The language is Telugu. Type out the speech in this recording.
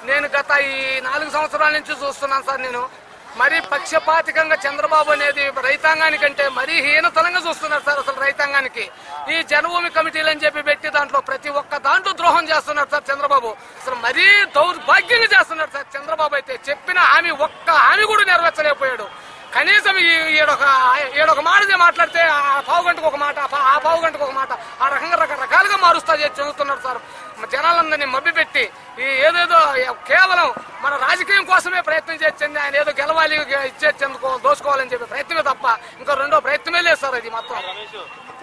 నేను గత ఈ నాలుగు సంవత్సరాల నుంచి చూస్తున్నాను సార్ నేను మరీ పక్షపాతికంగా చంద్రబాబు అనేది రైతాంగానికంటే మరీ హీనతనంగా చూస్తున్నారు సార్ అసలు రైతాంగానికి ఈ జనభూమి కమిటీలు అని చెప్పి పెట్టి దాంట్లో ప్రతి ఒక్క దాంట్లో ద్రోహం చేస్తున్నారు సార్ చంద్రబాబు అసలు మరీ దౌర్భాగ్యంగా చేస్తున్నారు సార్ చంద్రబాబు అయితే చెప్పిన హామీ ఒక్క హామీ కూడా నెరవేర్చలేకపోయాడు కనీసం ఈ ఈడొక ఈడొక మాట మాట్లాడితే ఆ పావు గంటకు ఒక మాట ఆ పా- ఆ పావు గంటకు ఒక మాట ఆ రకంగా రకరకాలుగా మారుస్తా చేసి చదువుతున్నారు సార్ జనాలందరినీ మభ్యపెట్టి ఈ ఏదేదో కేవలం మన రాజకీయం కోసమే ప్రయత్నం చేసింది ఆయన ఏదో గెలవాలి ఇచ్చేందుకు దోసుకోవాలని చెప్పి ప్రయత్నమే తప్ప ఇంకా రెండో ప్రయత్నమే లేదు సార్ ఇది మొత్తం